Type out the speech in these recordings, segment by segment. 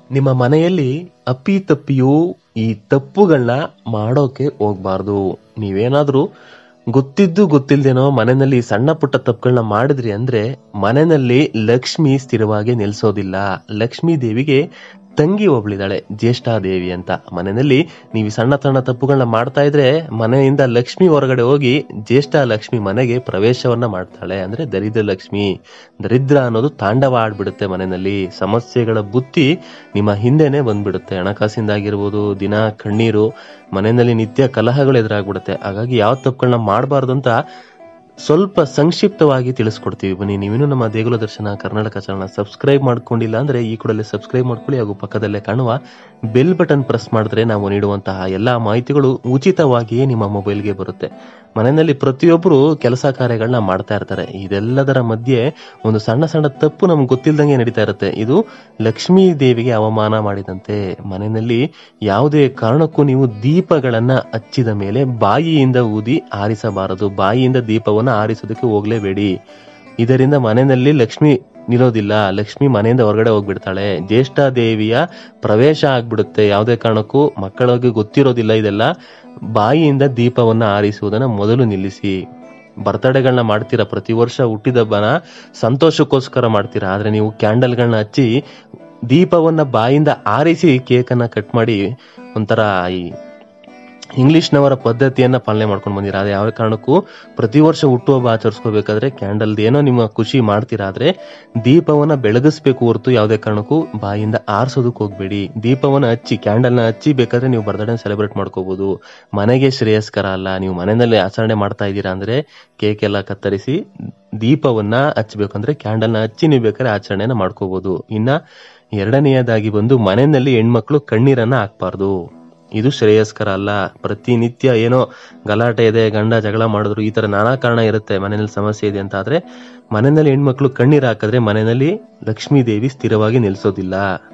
ನಿಮ್ಮ ಮನೆಯಲ್ಲಿ ಅಪ್ಪಿ ತಪ್ಪಿಯೂ ಈ ತಪ್ಪುಗಳನ್ನ ಮಾಡೋಕೆ ಹೋಗ್ಬಾರ್ದು ನೀವೇನಾದ್ರೂ ಗೊತ್ತಿದ್ದು ಗೊತ್ತಿಲ್ದೇನೋ ಮನೆಯಲ್ಲಿ ಸಣ್ಣ ಪುಟ್ಟ ತಪ್ಪುಗಳನ್ನ ಮಾಡಿದ್ರಿ ಅಂದ್ರೆ ಮನೆಯಲ್ಲಿ ಲಕ್ಷ್ಮಿ ಸ್ಥಿರವಾಗಿ ನಿಲ್ಸೋದಿಲ್ಲ ಲಕ್ಷ್ಮೀ ದೇವಿಗೆ ತಂಗಿ ಒಬ್ಳಿದಾಳೆ ಜ್ಯೇಷ್ಠಾದೇವಿ ಅಂತ ಮನೆಯಲ್ಲಿ ನೀವು ಈ ಸಣ್ಣ ಸಣ್ಣ ತಪ್ಪುಗಳನ್ನ ಮಾಡ್ತಾ ಇದ್ರೆ ಮನೆಯಿಂದ ಲಕ್ಷ್ಮಿ ಹೊರಗಡೆ ಹೋಗಿ ಜ್ಯೇಷ್ಠ ಲಕ್ಷ್ಮಿ ಮನೆಗೆ ಪ್ರವೇಶವನ್ನ ಮಾಡ್ತಾಳೆ ಅಂದ್ರೆ ದರಿದ್ರ ಲಕ್ಷ್ಮಿ ದರಿದ್ರ ಅನ್ನೋದು ತಾಂಡವ ಆಡ್ಬಿಡುತ್ತೆ ಮನೆಯಲ್ಲಿ ಸಮಸ್ಯೆಗಳ ಬುತ್ತಿ ನಿಮ್ಮ ಹಿಂದೆನೆ ಬಂದ್ಬಿಡುತ್ತೆ ಹಣಕಾಸಿಂದಾಗಿರ್ಬೋದು ದಿನ ಕಣ್ಣೀರು ಮನೆಯಲ್ಲಿ ನಿತ್ಯ ಕಲಹಗಳು ಎದುರಾಗ್ಬಿಡುತ್ತೆ ಹಾಗಾಗಿ ಯಾವ ತಪ್ಪುಗಳನ್ನ ಮಾಡಬಾರ್ದು ಅಂತ ಸ್ವಲ್ಪ ಸಂಕ್ಷಿಪ್ತವಾಗಿ ತಿಳಿಸ್ಕೊಡ್ತೀವಿ ಬನ್ನಿ ನೀವಿನ್ನೂ ನಮ್ಮ ದೇಗುಲ ದರ್ಶನ ಕರ್ನಾಟಕ ಚಾನಲ್ ಸಬ್ಸ್ಕ್ರೈಬ್ ಮಾಡ್ಕೊಂಡಿಲ್ಲ ಅಂದ್ರೆ ಈ ಕೂಡಲೇ ಸಬ್ಸ್ಕ್ರೈಬ್ ಮಾಡ್ಕೊಳ್ಳಿ ಹಾಗೂ ಪಕ್ಕದಲ್ಲೇ ಕಾಣುವ ಬೆಲ್ ಬಟನ್ ಪ್ರೆಸ್ ಮಾಡಿದ್ರೆ ನಾವು ನೀಡುವಂತಹ ಎಲ್ಲಾ ಮಾಹಿತಿಗಳು ಉಚಿತವಾಗಿಯೇ ನಿಮ್ಮ ಮೊಬೈಲ್ಗೆ ಬರುತ್ತೆ ಮನೆಯಲ್ಲಿ ಪ್ರತಿಯೊಬ್ಬರು ಕೆಲಸ ಕಾರ್ಯಗಳನ್ನ ಮಾಡ್ತಾ ಇರ್ತಾರೆ ಇದೆಲ್ಲದರ ಮಧ್ಯೆ ಒಂದು ಸಣ್ಣ ಸಣ್ಣ ತಪ್ಪು ನಮ್ಗೆ ಗೊತ್ತಿಲ್ದಂಗೆ ನಡೀತಾ ಇರುತ್ತೆ ಇದು ಲಕ್ಷ್ಮೀ ದೇವಿಗೆ ಅವಮಾನ ಮಾಡಿದಂತೆ ಮನೆಯಲ್ಲಿ ಯಾವುದೇ ಕಾರಣಕ್ಕೂ ನೀವು ದೀಪಗಳನ್ನ ಹಚ್ಚಿದ ಮೇಲೆ ಬಾಯಿಯಿಂದ ಊದಿ ಆರಿಸಬಾರದು ಬಾಯಿಯಿಂದ ದೀಪವನ್ನ ಆರಿಸೋದಕ್ಕೆ ಹೋಗ್ಲೇಬೇಡಿ ಇದರಿಂದ ಮನೆಯಲ್ಲಿ ಲಕ್ಷ್ಮಿ ನಿಲ್ಲೋದಿಲ್ಲ ಲಕ್ಷ್ಮಿ ಮನೆಯಿಂದ ಹೊರಗಡೆ ಹೋಗ್ಬಿಡ್ತಾಳೆ ಜ್ಯೇಷ್ಠ ದೇವಿಯ ಪ್ರವೇಶ ಆಗ್ಬಿಡುತ್ತೆ ಯಾವುದೇ ಕಾರಣಕ್ಕೂ ಮಕ್ಕಳಿಗೆ ಗೊತ್ತಿರೋದಿಲ್ಲ ಇದೆಲ್ಲ ಬಾಯಿಯಿಂದ ದೀಪವನ್ನ ಆರಿಸುವುದನ್ನ ಮೊದಲು ನಿಲ್ಲಿಸಿ ಬರ್ತಡೆಗಳನ್ನ ಮಾಡ್ತೀರಾ ಪ್ರತಿ ವರ್ಷ ಹುಟ್ಟಿದಬ್ಬನ ಸಂತೋಷಕ್ಕೋಸ್ಕರ ಮಾಡ್ತೀರಾ ಆದ್ರೆ ನೀವು ಕ್ಯಾಂಡಲ್ಗಳನ್ನ ಹಚ್ಚಿ ದೀಪವನ್ನ ಬಾಯಿಂದ ಆರಿಸಿ ಕೇಕನ್ನ ಕಟ್ ಮಾಡಿ ಒಂಥರ ಈ ಇಂಗ್ಲಿಷ್ನವರ ಪದ್ಧತಿಯನ್ನ ಪಾಲನೆ ಮಾಡ್ಕೊಂಡು ಬಂದಿರ ಅದೇ ಯಾವ ಕಾರಣಕ್ಕೂ ಪ್ರತಿ ವರ್ಷ ಹುಟ್ಟುಹಬ್ಬ ಆಚರಿಸ್ಕೋಬೇಕಾದ್ರೆ ಕ್ಯಾಂಡಲ್ ಏನೋ ನಿಮ್ಮ ಖುಷಿ ಮಾಡ್ತೀರಾದ್ರೆ ದೀಪವನ್ನ ಬೆಳಗಿಸ್ಬೇಕು ಹೊರತು ಯಾವುದೇ ಕಾರಣಕ್ಕೂ ಬಾಯಿಂದ ಆರಿಸೋದಕ್ಕೆ ಹೋಗ್ಬೇಡಿ ದೀಪವನ್ನ ಹಚ್ಚಿ ಕ್ಯಾಂಡಲ್ನ ಹಚ್ಚಿ ಬೇಕಾದ್ರೆ ನೀವು ಬರ್ತ್ಡೇ ಸೆಲೆಬ್ರೇಟ್ ಮಾಡ್ಕೋಬಹುದು ಮನೆಗೆ ಶ್ರೇಯಸ್ಕರ ಅಲ್ಲ ನೀವು ಮನೆಯಲ್ಲಿ ಆಚರಣೆ ಮಾಡ್ತಾ ಇದ್ದೀರಾ ಅಂದ್ರೆ ಕೇಕ್ ಎಲ್ಲ ಕತ್ತರಿಸಿ ದೀಪವನ್ನ ಹಚ್ಬೇಕಂದ್ರೆ ಕ್ಯಾಂಡಲ್ನ ಹಚ್ಚಿ ನೀವು ಬೇಕಾದ್ರೆ ಆಚರಣೆನ ಮಾಡ್ಕೋಬಹುದು ಇನ್ನ ಎರಡನೆಯದಾಗಿ ಬಂದು ಮನೆಯಲ್ಲಿ ಹೆಣ್ಮಕ್ಳು ಕಣ್ಣೀರನ್ನ ಹಾಕ್ಬಾರ್ದು ಇದು ಶ್ರೇಯಸ್ಕರ ಅಲ್ಲ ಪ್ರತಿನಿತ್ಯ ಏನೋ ಗಲಾಟೆ ಇದೆ ಗಂಡ ಜಗಳ ಮಾಡಿದ್ರು ಈ ತರ ನಾನಾ ಕಾರಣ ಇರುತ್ತೆ ಮನೆಯಲ್ಲಿ ಸಮಸ್ಯೆ ಇದೆ ಅಂತ ಆದ್ರೆ ಮನೆಯಲ್ಲಿ ಹೆಣ್ಮಕ್ಳು ಕಣ್ಣೀರ್ ಹಾಕಿದ್ರೆ ಮನೆಯಲ್ಲಿ ಲಕ್ಷ್ಮೀ ದೇವಿ ಸ್ಥಿರವಾಗಿ ನಿಲ್ಸೋದಿಲ್ಲ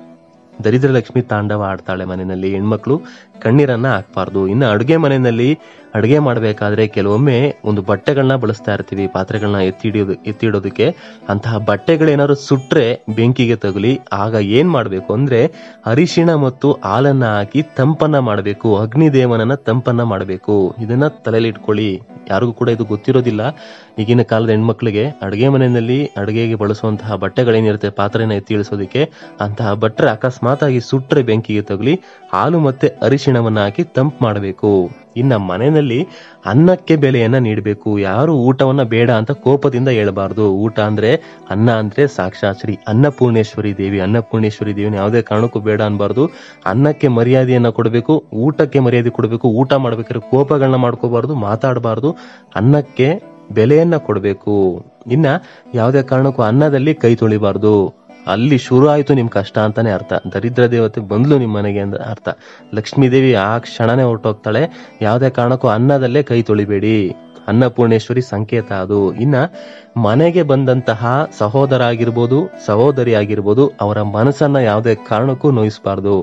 ದರಿದ್ರ ಲಕ್ಷ್ಮಿ ತಾಂಡವ ಆಡ್ತಾಳೆ ಮನೆಯಲ್ಲಿ ಹೆಣ್ಮಕ್ಳು ಕಣ್ಣೀರನ್ನ ಹಾಕ್ಬಾರ್ದು ಇನ್ನು ಅಡುಗೆ ಮನೆಯಲ್ಲಿ ಅಡುಗೆ ಮಾಡಬೇಕಾದ್ರೆ ಕೆಲವೊಮ್ಮೆ ಒಂದು ಬಟ್ಟೆಗಳನ್ನ ಬಳಸ್ತಾ ಇರ್ತೀವಿ ಪಾತ್ರೆಗಳನ್ನ ಎತ್ತಿ ಹಿಡಿಯೋದು ಎತ್ತಿ ಇಡೋದಕ್ಕೆ ಅಂತಹ ಬಟ್ಟೆಗಳೇನಾದ್ರು ಸುಟ್ರೆ ಬೆಂಕಿಗೆ ತಗುಲಿ ಆಗ ಏನ್ ಮಾಡ್ಬೇಕು ಅಂದ್ರೆ ಅರಿಶಿಣ ಮತ್ತು ಹಾಲನ್ನ ಹಾಕಿ ತಂಪನ್ನ ಮಾಡಬೇಕು ಅಗ್ನಿದೇವನನ್ನ ತಂಪನ್ನ ಮಾಡಬೇಕು ಇದನ್ನ ತಲೆಯಲ್ಲಿ ಇಟ್ಕೊಳ್ಳಿ ಯಾರಿಗೂ ಕೂಡ ಇದು ಗೊತ್ತಿರೋದಿಲ್ಲ ಈಗಿನ ಕಾಲದ ಹೆಣ್ಮಕ್ಳಿಗೆ ಅಡುಗೆ ಮನೆಯಲ್ಲಿ ಅಡುಗೆಗೆ ಬಳಸುವಂತಹ ಬಟ್ಟೆಗಳೇನಿರುತ್ತೆ ಪಾತ್ರೆನ ಎತ್ತಿ ಇಳಿಸೋದಕ್ಕೆ ಅಂತಹ ಬಟ್ಟೆ ಅಕಸ್ಮಾತ್ ಆಗಿ ಸುಟ್ರೆ ಬೆಂಕಿಗೆ ತಗುಲಿ ಹಾಲು ಮತ್ತೆ ಅರಿಶಿಣವನ್ನ ಹಾಕಿ ತಂಪು ಮಾಡಬೇಕು ಇನ್ನ ಮನೆಯಲ್ಲಿ ಅನ್ನಕ್ಕೆ ಬೆಲೆಯನ್ನ ನೀಡಬೇಕು ಯಾರು ಊಟವನ್ನ ಬೇಡ ಅಂತ ಕೋಪದಿಂದ ಹೇಳಬಾರ್ದು ಊಟ ಅಂದ್ರೆ ಅನ್ನ ಅಂದ್ರೆ ಸಾಕ್ಷಾತ್ ಶ್ರೀ ಅನ್ನಪೂರ್ಣೇಶ್ವರಿ ದೇವಿ ಅನ್ನಪೂರ್ಣೇಶ್ವರಿ ದೇವಿನ ಯಾವುದೇ ಕಾರಣಕ್ಕೂ ಬೇಡ ಅನ್ಬಾರ್ದು ಅನ್ನಕ್ಕೆ ಮರ್ಯಾದೆಯನ್ನ ಕೊಡಬೇಕು ಊಟಕ್ಕೆ ಮರ್ಯಾದೆ ಕೊಡಬೇಕು ಊಟ ಮಾಡ್ಬೇಕಾದ್ರೆ ಕೋಪಗಳನ್ನ ಮಾಡ್ಕೋಬಾರ್ದು ಮಾತಾಡಬಾರ್ದು ಅನ್ನಕ್ಕೆ ಬೆಲೆಯನ್ನ ಕೊಡಬೇಕು ಇನ್ನ ಯಾವುದೇ ಕಾರಣಕ್ಕೂ ಅನ್ನದಲ್ಲಿ ಕೈ ತೊಳಿಬಾರ್ದು ಅಲ್ಲಿ ಶುರು ಆಯ್ತು ನಿಮ್ ಕಷ್ಟ ಅಂತಾನೆ ಅರ್ಥ ದರಿದ್ರ ದೇವತೆ ಬಂದ್ಲು ನಿಮ್ ಮನೆಗೆ ಅಂತ ಅರ್ಥ ಲಕ್ಷ್ಮೀ ದೇವಿ ಆ ಕ್ಷಣನೇ ಹೊರಟೋಗ್ತಾಳೆ ಯಾವುದೇ ಕಾರಣಕ್ಕೂ ಅನ್ನದಲ್ಲೇ ಕೈ ತೊಳಿಬೇಡಿ ಅನ್ನಪೂರ್ಣೇಶ್ವರಿ ಸಂಕೇತ ಅದು ಇನ್ನ ಮನೆಗೆ ಬಂದಂತಹ ಸಹೋದರ ಆಗಿರ್ಬೋದು ಸಹೋದರಿ ಆಗಿರ್ಬೋದು ಅವರ ಮನಸ್ಸನ್ನ ಯಾವುದೇ ಕಾರಣಕ್ಕೂ ನೋಯಿಸಬಾರ್ದು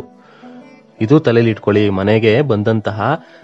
ಇದು ತಲೆಯಲ್ಲಿ ಇಟ್ಕೊಳ್ಳಿ ಮನೆಗೆ ಬಂದಂತಹ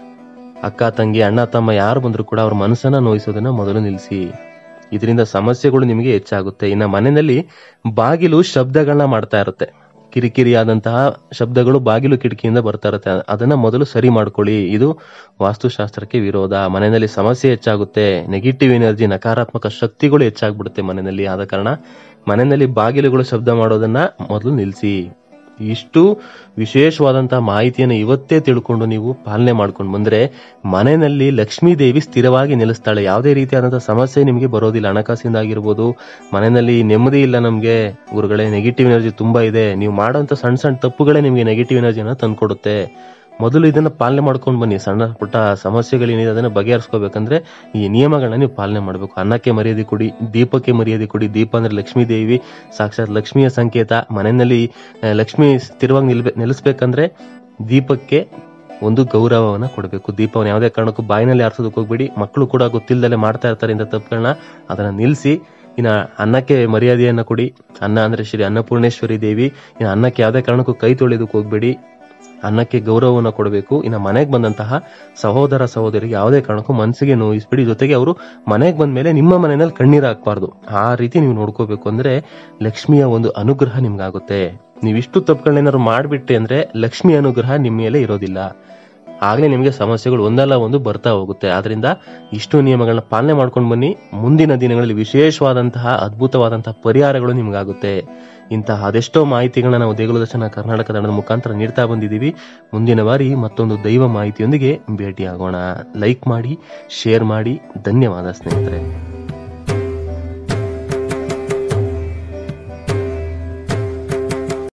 ಅಕ್ಕ ತಂಗಿ ಅಣ್ಣ ತಮ್ಮ ಯಾರು ಬಂದ್ರು ಕೂಡ ಅವ್ರ ಮನಸ್ಸನ್ನ ನೋಯಿಸೋದನ್ನ ಮೊದಲು ನಿಲ್ಲಿಸಿ ಇದರಿಂದ ಸಮಸ್ಯೆಗಳು ನಿಮಗೆ ಹೆಚ್ಚಾಗುತ್ತೆ ಇನ್ನ ಮನೆಯಲ್ಲಿ ಬಾಗಿಲು ಶಬ್ದಗಳನ್ನ ಮಾಡ್ತಾ ಇರುತ್ತೆ ಕಿರಿಕಿರಿಯಾದಂತಹ ಶಬ್ದಗಳು ಬಾಗಿಲು ಕಿಟಕಿಯಿಂದ ಬರ್ತಾ ಇರುತ್ತೆ ಅದನ್ನ ಮೊದಲು ಸರಿ ಮಾಡ್ಕೊಳ್ಳಿ ಇದು ವಾಸ್ತುಶಾಸ್ತ್ರಕ್ಕೆ ವಿರೋಧ ಮನೆಯಲ್ಲಿ ಸಮಸ್ಯೆ ಹೆಚ್ಚಾಗುತ್ತೆ ನೆಗೆಟಿವ್ ಎನರ್ಜಿ ನಕಾರಾತ್ಮಕ ಶಕ್ತಿಗಳು ಹೆಚ್ಚಾಗ್ಬಿಡುತ್ತೆ ಮನೆಯಲ್ಲಿ ಆದ ಕಾರಣ ಮನೆಯಲ್ಲಿ ಬಾಗಿಲುಗಳು ಶಬ್ದ ಮಾಡೋದನ್ನ ಮೊದಲು ನಿಲ್ಲಿಸಿ ಇಷ್ಟು ವಿಶೇಷವಾದಂತಹ ಮಾಹಿತಿಯನ್ನು ಇವತ್ತೇ ತಿಳ್ಕೊಂಡು ನೀವು ಪಾಲನೆ ಮಾಡ್ಕೊಂಡು ಬಂದ್ರೆ ಮನೆಯಲ್ಲಿ ಲಕ್ಷ್ಮೀ ದೇವಿ ಸ್ಥಿರವಾಗಿ ನಿಲ್ಲಿಸ್ತಾಳೆ ಯಾವುದೇ ರೀತಿಯಾದಂತಹ ಸಮಸ್ಯೆ ನಿಮಗೆ ಬರೋದಿಲ್ಲ ಹಣಕಾಸಿಂದ ಆಗಿರ್ಬೋದು ಮನೆಯಲ್ಲಿ ನೆಮ್ಮದಿ ಇಲ್ಲ ನಮ್ಗೆ ಗುರುಗಳೇ ನೆಗೆಟಿವ್ ಎನರ್ಜಿ ತುಂಬಾ ಇದೆ ನೀವು ಮಾಡೋಂಥ ಸಣ್ಣ ಸಣ್ಣ ತಪ್ಪುಗಳೇ ನಿಮಗೆ ನೆಗೆಟಿವ್ ಎನರ್ಜಿನ ತಂದ್ಕೊಡುತ್ತೆ ಮೊದಲು ಇದನ್ನ ಪಾಲನೆ ಮಾಡ್ಕೊಂಡು ಬನ್ನಿ ಸಣ್ಣ ಪುಟ್ಟ ಸಮಸ್ಯೆಗಳೇನಿದೆ ಅದನ್ನ ಬಗೆಹರಿಸ್ಕೋಬೇಕಂದ್ರೆ ಈ ನಿಯಮಗಳನ್ನ ನೀವು ಪಾಲನೆ ಮಾಡಬೇಕು ಅನ್ನಕ್ಕೆ ಮರ್ಯಾದೆ ಕೊಡಿ ದೀಪಕ್ಕೆ ಮರ್ಯಾದೆ ಕೊಡಿ ದೀಪ ಅಂದ್ರೆ ಲಕ್ಷ್ಮೀ ದೇವಿ ಸಾಕ್ಷಾತ್ ಲಕ್ಷ್ಮಿಯ ಸಂಕೇತ ಮನೆಯಲ್ಲಿ ಆ, ಲಕ್ಷ್ಮಿ ಸ್ಥಿರವಾಗಿ ನಿಲ್ಬೆ ನಿಲ್ಲಿಸ್ಬೇಕಂದ್ರೆ ದೀಪಕ್ಕೆ ಒಂದು ಗೌರವವನ್ನ ಕೊಡಬೇಕು ದೀಪವನ್ನು ಯಾವುದೇ ಕಾರಣಕ್ಕೂ ಬಾಯಿನಲ್ಲಿ ಆರಿಸೋದಕ್ಕೆ ಹೋಗ್ಬೇಡಿ ಮಕ್ಕಳು ಕೂಡ ಗೊತ್ತಿಲ್ಲದಲ್ಲೇ ಮಾಡ್ತಾ ಇರ್ತಾರೆ ಇಂಥ ತಪ್ಪುಗಳನ್ನ ಅದನ್ನ ನಿಲ್ಲಿಸಿ ಇನ್ನ ಅನ್ನಕ್ಕೆ ಮರ್ಯಾದೆಯನ್ನ ಕೊಡಿ ಅನ್ನ ಅಂದ್ರೆ ಶ್ರೀ ಅನ್ನಪೂರ್ಣೇಶ್ವರಿ ದೇವಿ ಇನ್ನು ಅನ್ನಕ್ಕೆ ಯಾವುದೇ ಕಾರಣಕ್ಕೂ ಕೈ ತೊಳೆಯೋದಕ್ಕೆ ಹೋಗ್ಬೇಡಿ ಅನ್ನಕ್ಕೆ ಗೌರವವನ್ನು ಕೊಡಬೇಕು ಇನ್ನು ಮನೆಗೆ ಬಂದಂತಹ ಸಹೋದರ ಸಹೋದರಿಗೆ ಯಾವುದೇ ಕಾರಣಕ್ಕೂ ಮನಸ್ಸಿಗೆ ನೋಯಿಸ್ಬಿಡಿ ಜೊತೆಗೆ ಅವರು ಮನೆಗೆ ಬಂದ ಮೇಲೆ ನಿಮ್ಮ ಮನೆಯಲ್ಲಿ ಕಣ್ಣೀರು ಹಾಕ್ಬಾರ್ದು ಆ ರೀತಿ ನೀವು ನೋಡ್ಕೋಬೇಕು ಅಂದ್ರೆ ಲಕ್ಷ್ಮಿಯ ಒಂದು ಅನುಗ್ರಹ ನಿಮ್ಗಾಗುತ್ತೆ ನೀವಿಷ್ಟು ತಪ್ಪುಗಳನ್ನೇನಾದ್ರು ಮಾಡ್ಬಿಟ್ರಿ ಅಂದ್ರೆ ಲಕ್ಷ್ಮಿ ಅನುಗ್ರಹ ನಿಮ್ಮ ಮೇಲೆ ಇರೋದಿಲ್ಲ ಆಗ್ಲೇ ನಿಮಗೆ ಸಮಸ್ಯೆಗಳು ಒಂದಲ್ಲ ಒಂದು ಬರ್ತಾ ಹೋಗುತ್ತೆ ಆದ್ರಿಂದ ಇಷ್ಟು ನಿಯಮಗಳನ್ನ ಪಾಲನೆ ಮಾಡ್ಕೊಂಡು ಬನ್ನಿ ಮುಂದಿನ ದಿನಗಳಲ್ಲಿ ವಿಶೇಷವಾದಂತಹ ಅದ್ಭುತವಾದಂತಹ ಪರಿಹಾರಗಳು ನಿಮ್ಗಾಗುತ್ತೆ ಇಂತಹ ಅದೆಷ್ಟೋ ಮಾಹಿತಿಗಳನ್ನ ನಾವು ದೇಗುಲ ದರ್ಶನ ಕರ್ನಾಟಕ ತಂಡದ ಮುಖಾಂತರ ನೀಡ್ತಾ ಬಂದಿದ್ದೀವಿ ಮುಂದಿನ ಬಾರಿ ಮತ್ತೊಂದು ದೈವ ಮಾಹಿತಿಯೊಂದಿಗೆ ಭೇಟಿಯಾಗೋಣ ಲೈಕ್ ಮಾಡಿ ಶೇರ್ ಮಾಡಿ ಧನ್ಯವಾದ ಸ್ನೇಹಿತರೆ